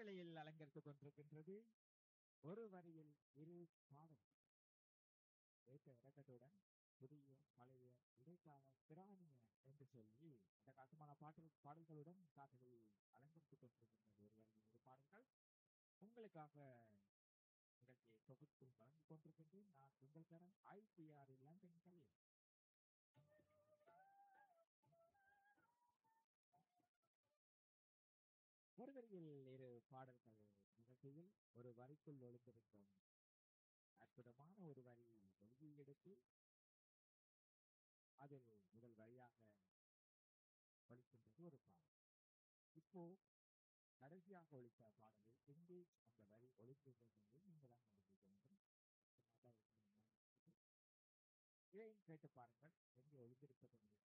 காற்றலையில் அலங்கரித்துக் கொண்டிருக்கின்றது ஒரு வரியில் இரு பாடல் ஏற்ற இறக்கத்துடன் புதிய பழைய இடைக்கால பிராணிய என்று சொல்லி அந்த கட்டுமான பாடல் பாடல்களுடன் காற்றலையில் அலங்கரித்துக் கொண்டிருக்கின்றது ஒரு வரியில் இரு பாடல்கள் உங்களுக்காக நிகழ்ச்சியை தொகுத்து வழங்கிக் கொண்டிருக்கின்றேன் நான் உங்கள் தரம் ஐபிஆர் லண்டன் கல்வி ஒரு வரியில் இரு பாடல்கள் நிகழ்ச்சியில் ஒரு வரிக்குள் ஒளிந்திருக்கும் அற்புதமான ஒரு வரி எழுதி எடுத்து அதில் முதல் வரியாக ஒழிக்கின்றது ஒரு பாடல் இப்போ கடைசியாக ஒழித்த பாடலில் எங்கே அந்த வரி ஒழிக்கின்றது என்பதை நீங்கள் தான் கண்டுபிடிக்க வேண்டும் இதையும் கேட்டு பாருங்கள் எங்கே ஒழிந்திருப்பது என்பதை